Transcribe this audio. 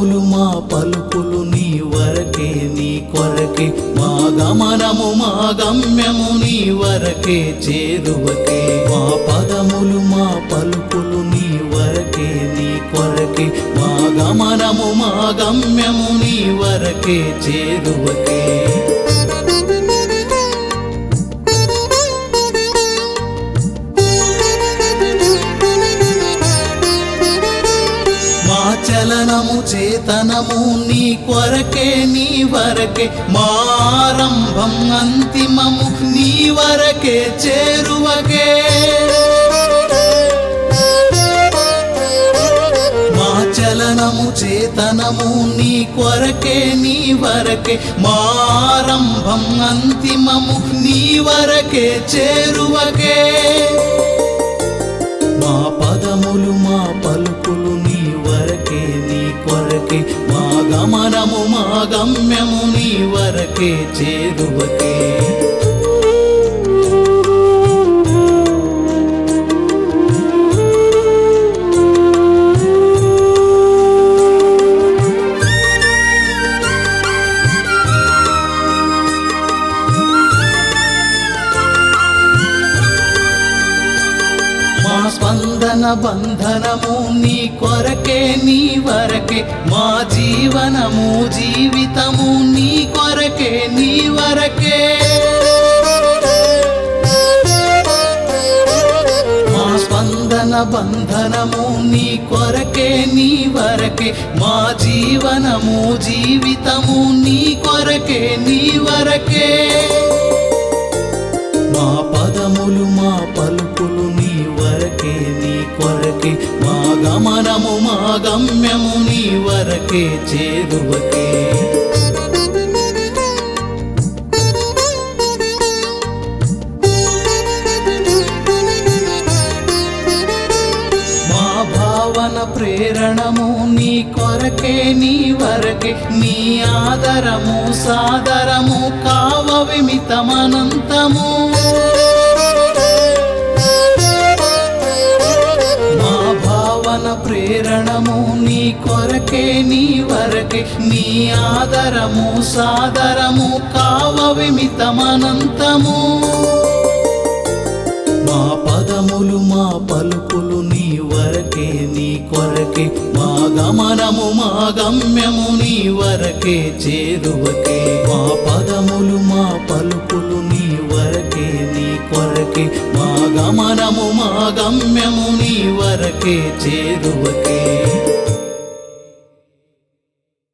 పదములు మా పలుకులు నీ వరకే నీ కొరకే మా గమనము మా గమ్యము నీ వరకే చేరువకే మా పదములు మా పలుకులు నీ వరకే నీ కొరకే మా గమనము మా గమ్యము నీ వరకే చేరువకే మా చలనము చేతనము నీ కొరకే నీ వరకే మారంభం అంతిమము నీ వరకే చేరువకే మా చలనము చేతనము నీ కొరకే నీ వరకే మారంభం అంతిమము నీ వరకే చేరువకే మా పదములు మా పలుకులు నీ వరకే నీ కొరకే మా గమనము మా గమ్యము నీ వరకే చేరువకే మా స్పందన బంధనము నీ కొరకే నీ వరకే మా జీవనము జీవితము నీ కొరకే నీ వరకే మా స్పందన బంధనము నీ కొరకే నీ వరకే మా జీవనము జీవితము నీ కొరకే నీ వరకే మా పదములు మా పలుకులు నీ వరకే నీ కొరకే మా గమనము మా గమ్యము నీ వరకే చేరువకే మా భావన ప్రేరణము నీ కొరకే నీ వరకే నీ ఆదరము సాదరము కావ విమితమనంతము మా భావన ప్రేరణము నీ కొరకే నీ వరకే నీ ఆదరము సాదరము కావ విమితమనంతము మా పదములు మా పలుకులు నీ వరకే నీ కొరకే మా గమనము మా గమ్యము నీ వరకే చేరువకే మా పదములు మా పలుకులు నీ వరకే నీ కొరకే మా గమనము మా గమ్యము నీ వరకే చేరువకే